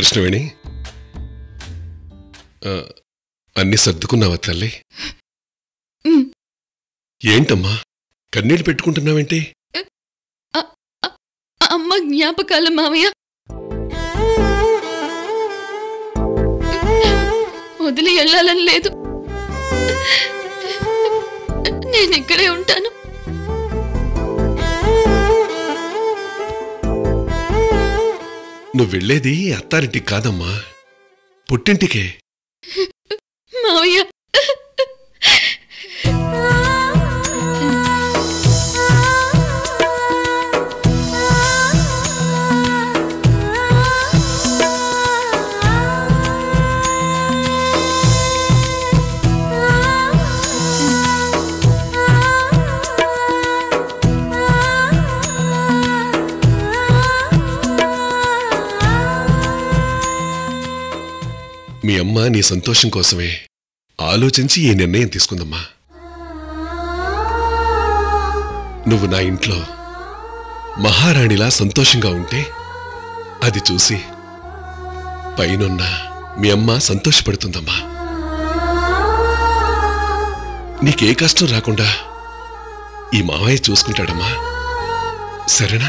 కృష్ణవేణి ఆ, అన్ని సర్దుకున్నావా తల్లి ఉమ్. ఏంటమ్మా కన్నీళ్ళు పెట్టుకుంటున్నావేంటి అమ్మ జ్ఞాపకాలు మావయ్య వదిలి వెళ్ళాలని లేదు నేను ఇక్కడే ఉంటాను నువ్వు వెళ్ళేది అత్తారింటికి కాదమ్మా పుట్టింటికే మావయ్య మీ అమ్మ నీ సంతోషం కోసమే ఆలోచించి ఈ నిర్ణయం తీసుకుందమ్మా నువ్వు నా ఇంట్లో మహారాణిలా సంతోషంగా ఉంటే అది చూసి పైనున్న మీ అమ్మ సంతోషపడుతుందమ్మా నీకే కష్టం రాకుండా ఈ మావయ్య చూసుకుంటాడమ్మా సరేనా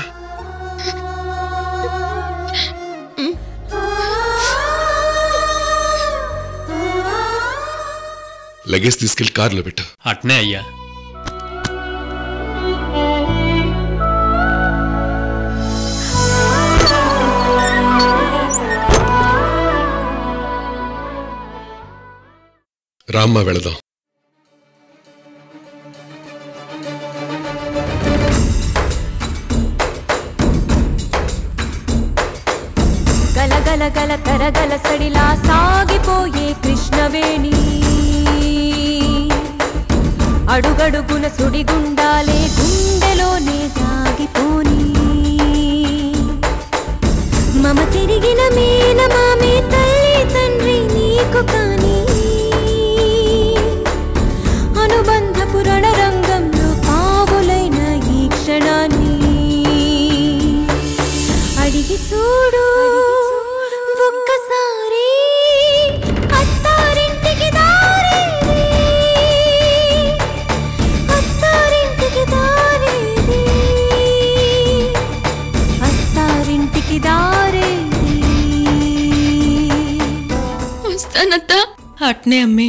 లగేజ్ తీసుకెళ్లి కారులో పెట్టు అట్నే అయ్యా రామ్మ వెళదాం గలగల గల కరగల సడిలా సాగిపోయే కృష్ణవేణి అడుగడుగున సుడిగుండాలే గుండెలోనే దాగిపోని మమ తిరిగిన మీన మామే తల్లి తండ్రి నీకు కాని అనుబంధ పురాణ రంగంలో పావులైన ఈ క్షణాన్ని అడిగి చూడు ఒక్కసారి అత్తారింటికి దారేది అత్తారింటికి దారేది అత్తారింటికి దారేది వస్తానత్తా అట్నే అమ్మి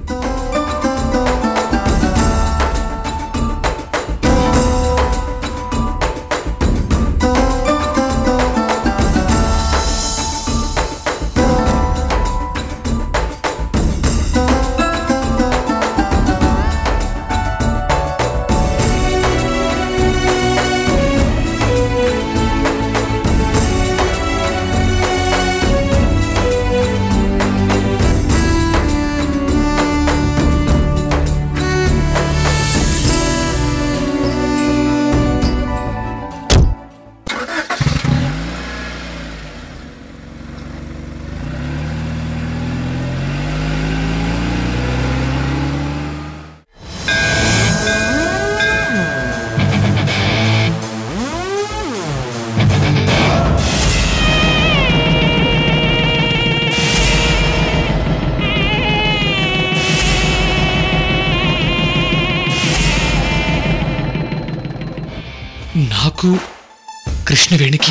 నాకు కృష్ణవేణికి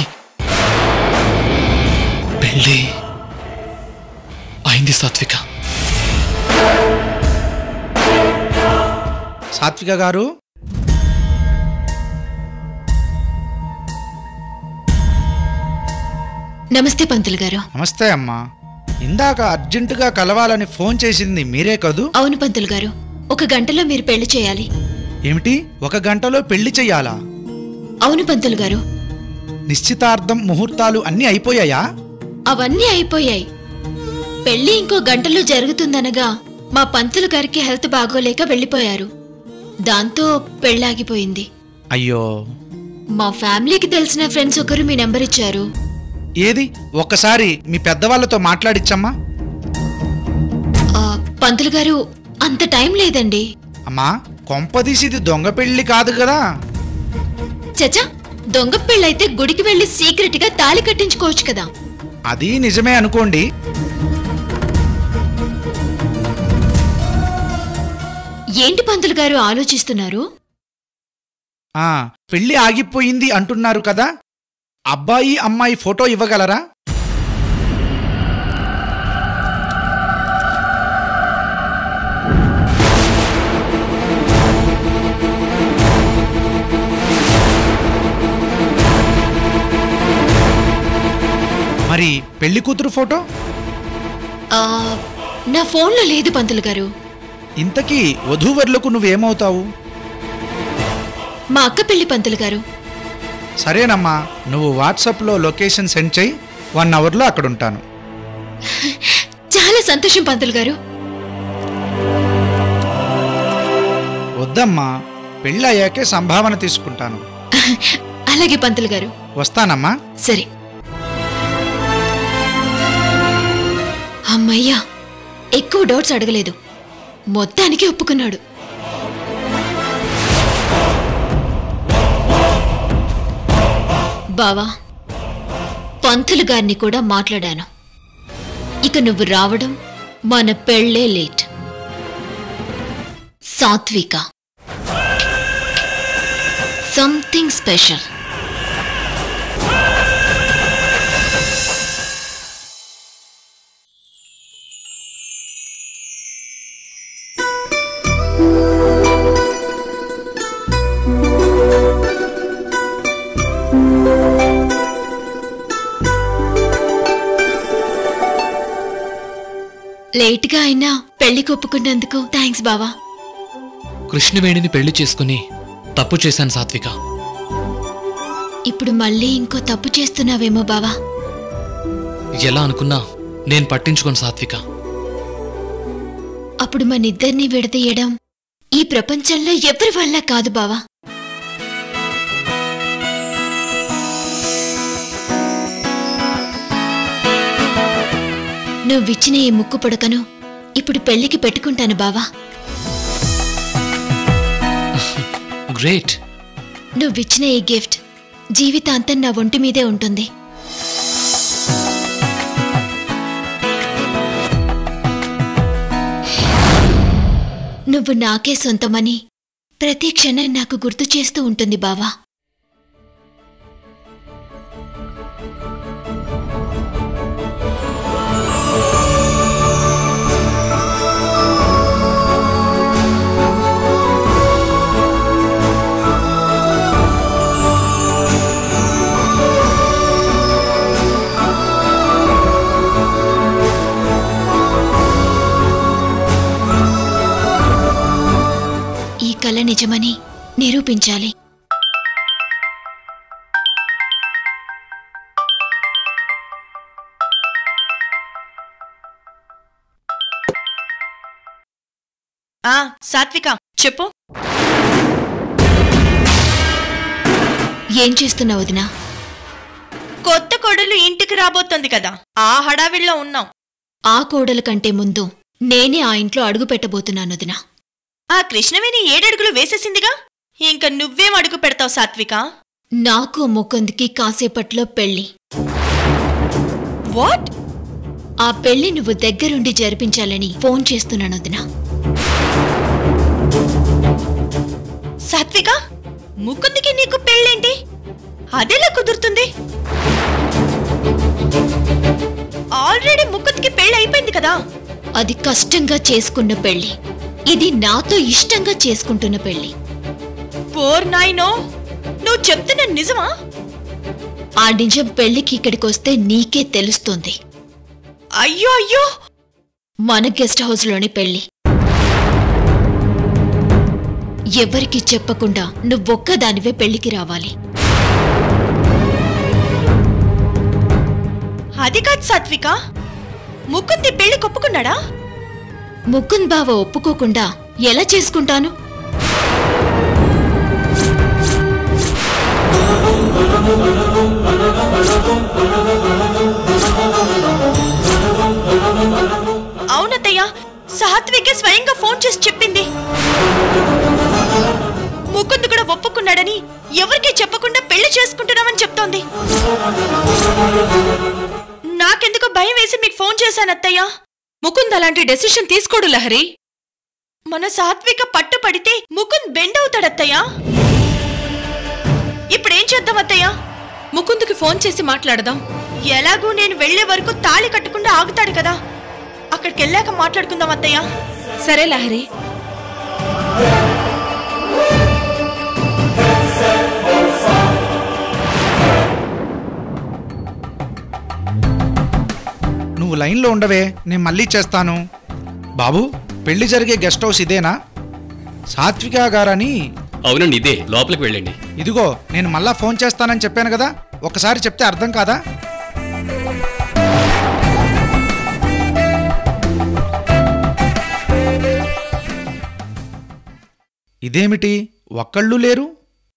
పెళ్ళి అయింది సాత్విక సాత్విక గారు నమస్తే పంతులు గారు నమస్తే అమ్మా ఇందాక అర్జెంటుగా కలవాలని ఫోన్ చేసింది మీరే కదూ అవును పంతులు గారు ఒక గంటలో మీరు పెళ్లి చేయాలి ఏమిటి ఒక గంటలో పెళ్లి చెయ్యాలా అవును పంతులు గారు నిశ్చితార్థం ముహూర్తాలు అన్నీ అయిపోయాయా అవన్నీ అయిపోయాయి పెళ్లి ఇంకో గంటలో జరుగుతుందనగా మా పంతులు గారికి హెల్త్ బాగోలేక వెళ్ళిపోయారు దాంతో పెళ్ళాగిపోయింది అయ్యో మా ఫ్యామిలీకి తెలిసిన ఫ్రెండ్స్ ఒకరు మీ నెంబర్ ఇచ్చారు ఏది ఒక్కసారి మీ పెద్దవాళ్ళతో మాట్లాడిచ్చమ్మా ఆ, పంతులు గారు అంత టైం లేదండి అమ్మా కొంపదీసి ఇది దొంగ పెళ్లి కాదు కదా చచా దొంగ పెళ్ళైతే గుడికి వెళ్లి సీక్రెట్ గా తాళి కట్టించుకోవచ్చు కదా అది నిజమే అనుకోండి ఏంటి పంతులు గారు ఆలోచిస్తున్నారు ఆ పెళ్లి ఆగిపోయింది అంటున్నారు కదా అబ్బాయి అమ్మాయి ఫోటో ఇవ్వగలరా మరి పెళ్లి కూతురు ఫోటో ఆ, నా ఫోన్లో లేదు పంతులు గారు ఇంతకీ వధూవరులకు నువ్వేమవుతావు మా అక్క పెళ్లి పంతులు గారు సరేనమ్మా నువ్వు వాట్సాప్లో లొకేషన్ సెండ్ చేయి వన్ అవర్లో అక్కడ ఉంటాను చాలా సంతోషం పంతులు గారు వద్దమ్మా పెళ్ళి అయ్యాకే సంభావన తీసుకుంటాను అలాగే పంతులు గారు వస్తానమ్మా సరే అమ్మయ్యా ఎక్కువ డౌట్స్ అడగలేదు మొత్తానికి ఒప్పుకున్నాడు బావా పంతులు గారిని కూడా మాట్లాడాను ఇక నువ్వు రావడం మన పెళ్ళే లేట్ సాత్విక సంథింగ్ స్పెషల్ లేట్గా అయినా పెళ్లి ఒప్పుకున్నందుకు థ్యాంక్స్ బావా కృష్ణవేణిని పెళ్లి చేసుకుని తప్పు చేశాను సాత్విక ఇప్పుడు మళ్ళీ ఇంకో తప్పు చేస్తున్నావేమో బావా ఎలా అనుకున్నా నేను పట్టించుకోను సాత్విక అప్పుడు మనిద్దరినీ విడదీయడం ఈ ప్రపంచంలో ఎవరి వల్ల కాదు బావా నువ్విచ్చిన ఈ ముక్కు పుడకను ఇప్పుడు పెళ్లికి పెట్టుకుంటాను బావా గ్రేట్ నువ్విచ్చిన ఈ గిఫ్ట్ జీవితాంతం నా ఒంటి మీదే ఉంటుంది నువ్వు నాకే సొంతమని ప్రతి క్షణం నాకు గుర్తు చేస్తూ ఉంటుంది బావా ఈ కల నిజమని నిరూపించాలి ఆ సాత్విక చెప్పు ఏం చేస్తున్నావు వదినా కొత్త కొడలు ఇంటికి రాబోతోంది కదా ఆ హడావిడిలో ఉన్నాం ఆ కోడల కంటే ముందు నేనే ఆ ఇంట్లో అడుగు పెట్టబోతున్నాను వదినా ఆ కృష్ణవేణి ఏడడుగులు వేసేసిందిగా ఇంక నువ్వేం అడుగు పెడతావు సాత్విక నాకు ముకుంద్కి కాసేపట్లో పెళ్లి వాట్ ఆ పెళ్లి నువ్వు దగ్గరుండి జరిపించాలని ఫోన్ చేస్తున్నాను వదినా సాత్విక ముకుందికి నీకు పెళ్ళేంటి అదెలా కుదురుతుంది ఆల్రెడీ ముకుందికి పెళ్ళి అయిపోయింది కదా అది కష్టంగా చేసుకున్న పెళ్లి ఇది నాతో ఇష్టంగా చేసుకుంటున్న పెళ్లి పోర్ నాయనో నువ్వు చెప్తున్న నిజమా ఆ నిజం పెళ్లికి ఇక్కడికొస్తే నీకే తెలుస్తుంది అయ్యో అయ్యో మన గెస్ట్ హౌస్లోనే పెళ్లి ఎవరికి చెప్పకుండా నువ్వొక్కదానివే పెళ్లికి రావాలి అది కాదు సాత్విక ముకుంది పెళ్లి కొప్పుకున్నాడా ముకుంద్ బావ ఒప్పుకోకుండా ఎలా చేసుకుంటాను అవునత్తయ్య సాత్విక స్వయంగా ఫోన్ చేసి చెప్పింది ముకుంద్ కూడా ఒప్పుకున్నాడని ఎవరికీ చెప్పకుండా పెళ్లి చేసుకుంటున్నామని చెప్తోంది నాకెందుకో భయం వేసి మీకు ఫోన్ చేశాను అత్తయ్య ముకుంద్ అలాంటి డెసిషన్ తీసుకోడు లహరి మన సాత్విక పట్టు పడితే ముకుంద్ బెండ్ అవుతాడు అత్తయ్య ఇప్పుడేం చేద్దాం అత్తయ్య ముకుంద్కి ఫోన్ చేసి మాట్లాడదాం ఎలాగూ నేను వెళ్లే వరకు తాళి కట్టకుండా ఆగుతాడు కదా అక్కడికి వెళ్ళాక మాట్లాడుకుందాం అత్తయ్య సరే లహరి నువ్వు లైన్లో ఉండవే నేను మళ్ళీ చేస్తాను బాబు పెళ్లి జరిగే గెస్ట్ హౌస్ ఇదేనా సాత్విక గారని అవునండి ఇదే లోపలికి వెళ్ళండి ఇదిగో నేను మళ్ళా ఫోన్ చేస్తానని చెప్పాను కదా ఒకసారి చెప్తే అర్థం కాదా ఇదేమిటి ఒక్కళ్ళు లేరు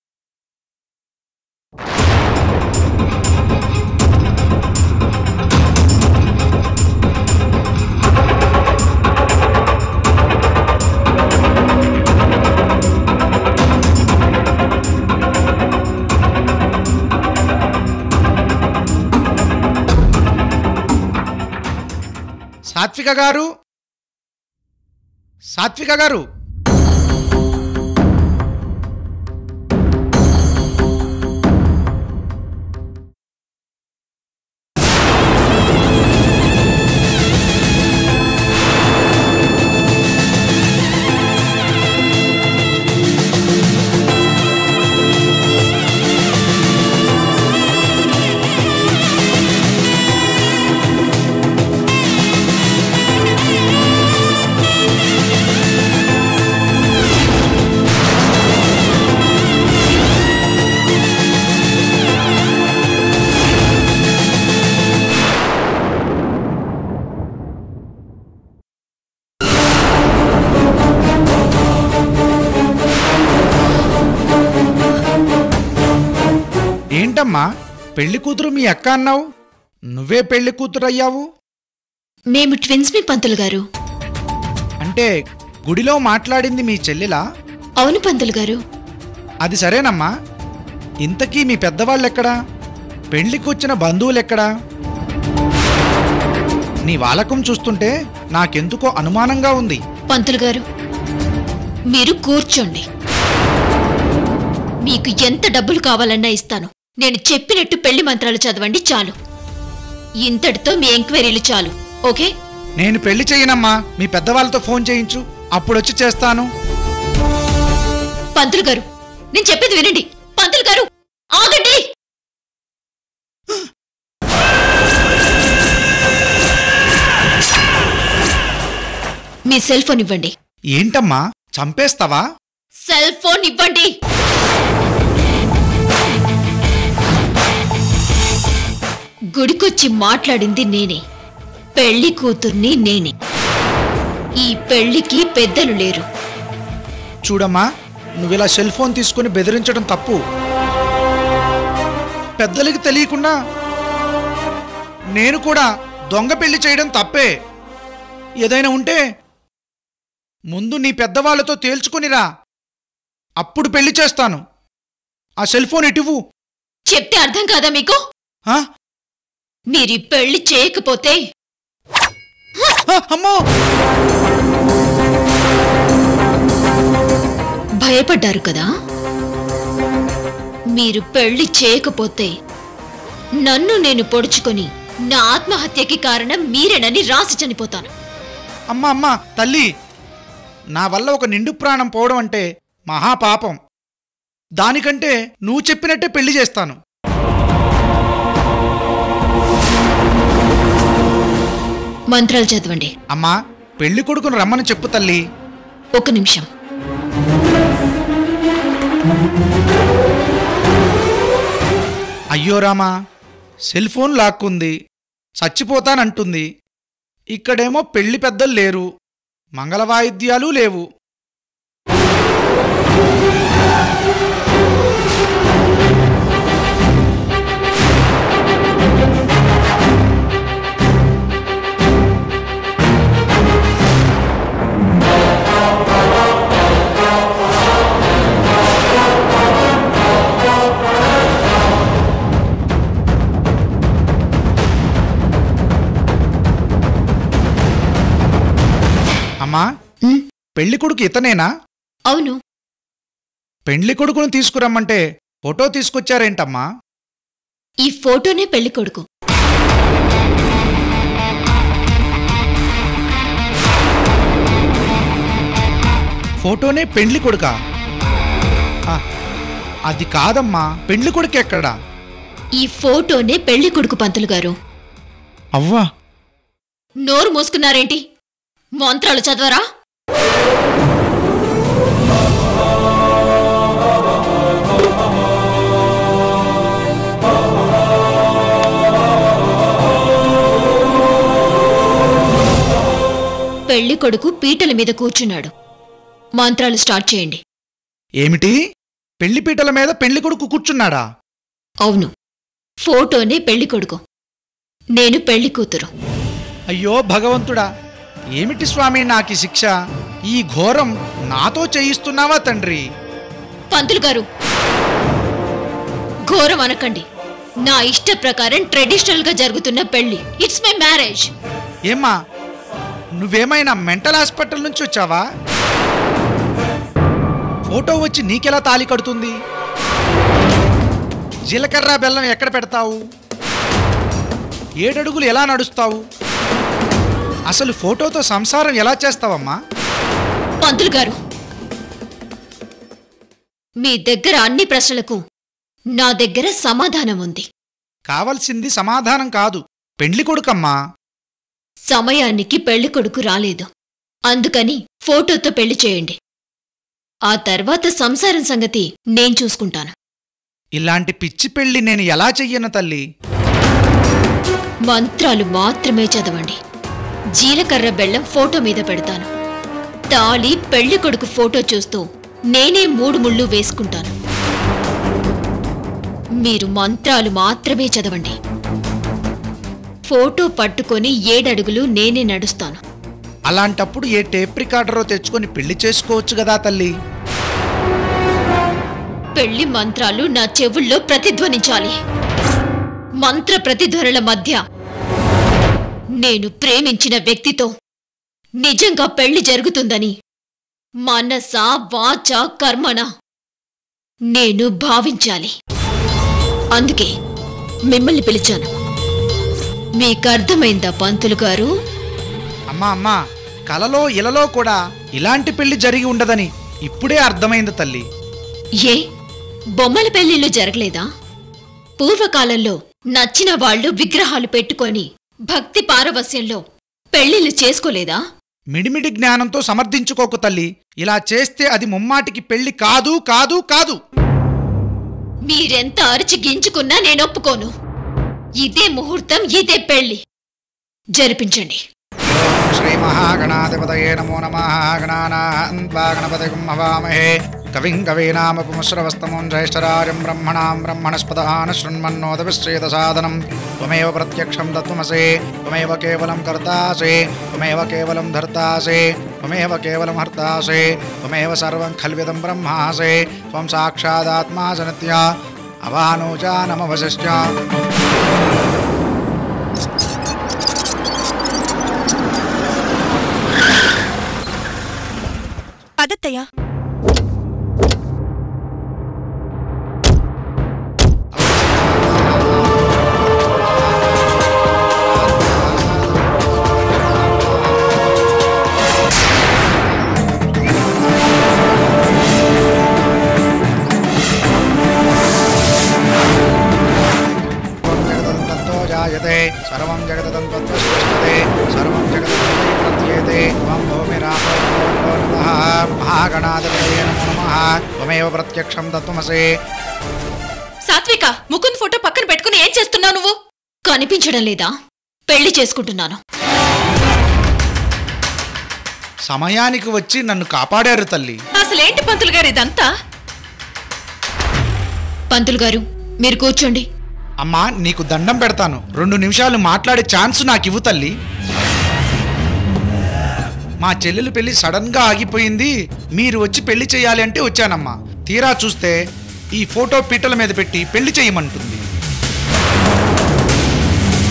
సాత్విక గారు సాత్విక గారు ఏంటమ్మా పెళ్లి కూతురు మీ అక్క అన్నావు నువ్వే పెళ్లి కూతురు అయ్యావు మేము ట్విన్స్ మీ పంతులు గారు అంటే గుడిలో మాట్లాడింది మీ చెల్లెలా అవును పంతులు గారు అది సరేనమ్మా ఇంతకీ మీ పెద్దవాళ్ళెక్కడా పెళ్లికి వచ్చిన బంధువులెక్కడా నీ వాలకం చూస్తుంటే నాకెందుకో అనుమానంగా ఉంది పంతులు గారు మీరు కూర్చోండి మీకు ఎంత డబ్బులు కావాలన్నా ఇస్తాను నేను చెప్పినట్టు పెళ్లి మంత్రాలు చదవండి చాలు ఇంతటితో మీ ఎంక్వైరీలు చాలు ఓకే నేను పెళ్లి చేయనమ్మా మీ పెద్దవాళ్ళతో ఫోన్ చేయించు అప్పుడొచ్చి చేస్తాను పంతులు గారు నేను చెప్పేది వినండి పంతులు గారు ఆగండి మీ సెల్ ఫోన్ ఇవ్వండి ఏంటమ్మా చంపేస్తావా సెల్ ఫోన్ ఇవ్వండి గుడికొచ్చి మాట్లాడింది నేనే పెళ్లి కూతుర్ని నేనే ఈ పెళ్లికి పెద్దలు లేరు చూడమ్మా నువ్విలా సెల్ ఫోన్ తీసుకుని బెదిరించడం తప్పు పెద్దలకి తెలియకుండా నేను కూడా దొంగ పెళ్లి చేయడం తప్పే ఏదైనా ఉంటే ముందు నీ పెద్దవాళ్ళతో తేల్చుకునిరా అప్పుడు పెళ్లి చేస్తాను ఆ సెల్ ఫోన్ ఇటువు చెప్తే అర్థం కాదా మీకు ఆ? మీరు ఈ పెళ్లి చేయకపోతే ఆ, అమ్మో భయపడ్డారు కదా మీరు పెళ్లి చేయకపోతే నన్ను నేను పొడుచుకొని నా ఆత్మహత్యకి కారణం మీరేనని రాసి చనిపోతాను అమ్మ అమ్మ తల్లి నా వల్ల ఒక నిండు ప్రాణం పోవడం అంటే మహాపాపం దానికంటే నువ్వు చెప్పినట్టే పెళ్లి చేస్తాను మంత్రాలు చదవండి అమ్మా పెళ్లి కొడుకును రమ్మని చెప్పు తల్లి ఒక నిమిషం అయ్యో రామా సెల్ ఫోన్ లాక్కుంది చచ్చిపోతానంటుంది ఇక్కడేమో పెళ్లి పెద్దలు లేరు మంగళ వాయిద్యాలు లేవు పెళ్లి కొడుకు ఇతనేనా అవును పెళ్లి కొడుకును తీసుకురమ్మంటే ఫోటో తీసుకొచ్చారేంటమ్మా ఈ ఫోటోనే పెళ్లి కొడుకు ఫోటోనే పెళ్లి కొడుకా ఆ, అది కాదమ్మా పెళ్లి కొడుకు ఎక్కడా ఈ ఫోటోనే పెళ్లి కొడుకు పంతులు గారు అవ్వా నోరు మూసుకున్నారేంటి మంత్రాలు చదవరా పెళ్లి కొడుకు పీటల మీద కూర్చున్నాడు మంత్రాలు స్టార్ట్ చేయండి ఏమిటి పెళ్లి పీటల మీద పెళ్లి కొడుకు కూర్చున్నాడా అవును ఫోటోనే పెళ్లి కొడుకు నేను పెళ్లి కూతురు అయ్యో భగవంతుడా ఏమిటి స్వామి నాకి శిక్ష ఈ ఘోరం నాతో చేయిస్తున్నావా తండ్రి పంతులు గారు ఘోరం అనకండి నా ఇష్ట ప్రకారం ట్రెడిషనల్ గా జరుగుతున్న పెళ్లి ఇట్స్ మై మ్యారేజ్ ఏమ్మా నువ్వేమైనా మెంటల్ హాస్పిటల్ నుంచి వచ్చావా ఫోటో వచ్చి నీకెలా తాలి కడుతుంది జీలకర్ర బెల్లం ఎక్కడ పెడతావు ఏడడుగులు ఎలా నడుస్తావు అసలు ఫోటోతో సంసారం ఎలా చేస్తావమ్మా పంతులు గారు మీ దగ్గర అన్ని ప్రశ్నలకు నా దగ్గర సమాధానం ఉంది కావలసింది సమాధానం కాదు పెండ్లి కొడుకమ్మా సమయానికి పెళ్లి కొడుకు రాలేదు అందుకని ఫోటోతో పెళ్లి చేయండి ఆ తర్వాత సంసారం సంగతి నేను చూసుకుంటాను ఇలాంటి పిచ్చి పెళ్లి నేను ఎలా చెయ్యను తల్లి మంత్రాలు మాత్రమే చదవండి జీలకర్ర బెల్లం ఫోటో మీద పెడతాను తాళి పెళ్లి కొడుకు ఫోటో చూస్తూ నేనే మూడు ముళ్ళు వేసుకుంటాను మీరు మంత్రాలు మాత్రమే చదవండి ఫోటో పట్టుకొని ఏడడుగులు నేనే నడుస్తాను అలాంటప్పుడు ఏ టేప్ రికార్డరో తెచ్చుకొని పెళ్లి చేసుకోవచ్చు కదా తల్లి పెళ్లి మంత్రాలు నా చెవుల్లో ప్రతిధ్వనించాలి మంత్ర ప్రతిధ్వనుల మధ్య నేను ప్రేమించిన వ్యక్తితో నిజంగా పెళ్లి జరుగుతుందని మనస వాచ కర్మణ నేను భావించాలి అందుకే మిమ్మల్ని పిలిచాను మీకర్థమైందా పంతులు గారు అమ్మా అమ్మా కలలో ఇలలో కూడా ఇలాంటి పెళ్లి జరిగి ఉండదని ఇప్పుడే అర్థమైంది తల్లి ఏ బొమ్మల పెళ్లిళ్ళు జరగలేదా పూర్వకాలంలో నచ్చిన వాళ్ళు విగ్రహాలు పెట్టుకొని భక్తి పారవస్యంలో పెళ్లిళ్ళు చేసుకోలేదా మిడిమిడి జ్ఞానంతో సమర్థించుకోకు తల్లి ఇలా చేస్తే అది ముమ్మాటికి పెళ్లి కాదు కాదు కాదు మీరెంత అరిచి గింజుకున్నా నేను ఒప్పుకోను ఇదే ముహూర్తం ఇదే పెళ్లి జరిపించండి శ్రీ మహాగణాధిపతయే నమో నమ గణానాన్వా గణపతి హవామహే కవిం కవీనామపుమశ్రవస్తమం జ్యేష్ఠరాజం బ్రహ్మణాం బ్రహ్మణస్పదాన శృణ్మన్నోదవిశ్చేత సాధనం త్వమేవ ప్రత్యక్షం తత్వమసే త్వమేవ కేవలం కర్తాసే త్వమేవ కేవలం ధర్తాసే త్వమేవ కేవలం హర్తాసే త్వమేవ సర్వం ఖల్విదం బ్రహ్మాసే త్వం సాక్షాదాత్మా సనిత్య అవానోజానమవశిష్ట పదత్తయ్యా సర్వం జగదం తత్తో జాయతే సర్వం జగదం తత్తో సృష్టతే సర్వం జగదం ప్రత్యేతే త్వం భూమిరాపో నమః మహాగణాధిపతయే నమో నమః త్వమేవ ప్రత్యక్షం తత్వమసే సాత్విక ముకుంద్ ఫోటో పక్కన పెట్టుకుని ఏం చేస్తున్నావు నువ్వు కనిపించడం లేదా పెళ్లి చేసుకుంటున్నాను సమయానికి వచ్చి నన్ను కాపాడారు తల్లి అసలేంటి పంతులు గారు ఇదంతా పంతులు గారు మీరు కూర్చోండి అమ్మా నీకు దండం పెడతాను రెండు నిమిషాలు మాట్లాడే ఛాన్స్ నాకు ఇవ్వు తల్లి మా చెల్లెలు పెళ్లి సడన్ గా ఆగిపోయింది మీరు వచ్చి పెళ్లి చేయాలి అంటే వచ్చానమ్మా తీరా చూస్తే ఈ ఫోటో పీటల మీద పెట్టి పెళ్లి చేయమంటుంది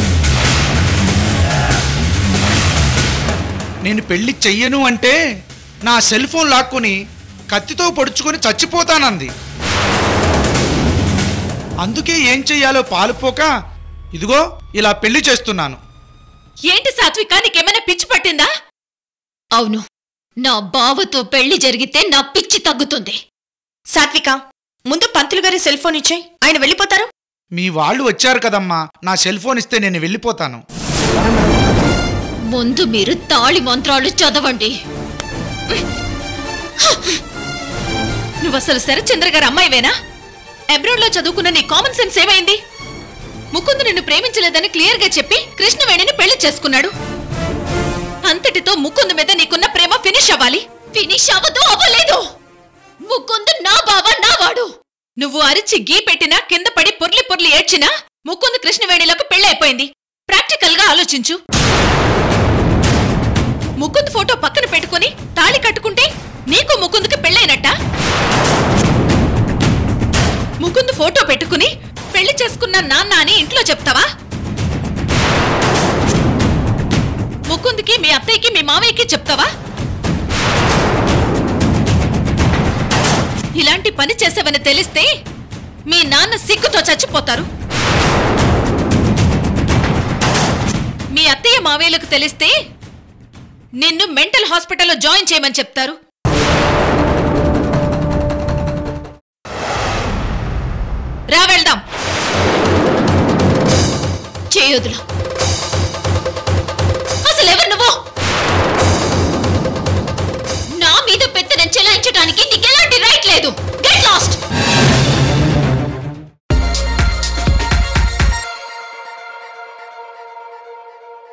నేను పెళ్లి చెయ్యను అంటే నా సెల్ ఫోన్ లాక్కుని కత్తితో పొడుచుకొని చచ్చిపోతానంది అందుకే ఏం చెయ్యాలో పాలుపోక ఇదిగో ఇలా పెళ్లి చేస్తున్నాను ఏంటి సాత్విక నీకేమైనా పిచ్చి పట్టిందా అవును నా బావతో పెళ్లి జరిగితే నా పిచ్చి తగ్గుతుంది సాత్విక ముందు పంతులు గారి సెల్ ఫోన్ ఇచ్చేయి ఆయన వెళ్ళిపోతారు మీ వాళ్ళు వచ్చారు కదమ్మా నా సెల్ ఫోన్ ఇస్తే నేను వెళ్ళిపోతాను ముందు మీరు తాళి మంత్రాలు చదవండి నువ్వు అసలు శరత్చంద్ర గారి అమ్మాయివేనా అబ్రాడ్ లో చదువుకున్న నీ కామన్ సెన్స్ ఏమైంది ముకుందు నిన్ను ప్రేమించలేదని క్లియర్ గా చెప్పి కృష్ణవేణిని పెళ్లి చేసుకున్నాడు అంతటితో ముకుందు మీద నీకున్న ప్రేమ ఫినిష్ అవ్వాలి ఫినిష్ అవ్వదు అవ్వలేదు ముకుందు నా బావ నా వాడు నువ్వు అరిచి గీ పెట్టినా కింద పడి పొర్లి పొర్లి ఏడ్చినా ముకుందు కృష్ణవేణిలకు పెళ్ళైపోయింది ప్రాక్టికల్ గా ఆలోచించు ముకుంద్ ఫోటో పక్కన పెట్టుకుని తాళి కట్టుకుంటే నీకు ముకుందుకి పెళ్ళైనట్ట ముకుంద్ ఫోటో పెట్టుకుని పెళ్లి చేసుకున్న నాన్న అని ఇంట్లో చెప్తావా ముకుంద్కి మీ అత్తయ్యకి మీ మావయ్యకి చెప్తావా ఇలాంటి పని చేసావని తెలిస్తే మీ నాన్న సిగ్గుతో చచ్చిపోతారు మీ అత్తయ్య మావేలకు తెలిస్తే నిన్ను మెంటల్ హాస్పిటల్లో జాయిన్ చేయమని చెప్తారు రా వెళ్దాం చేయొద్దులా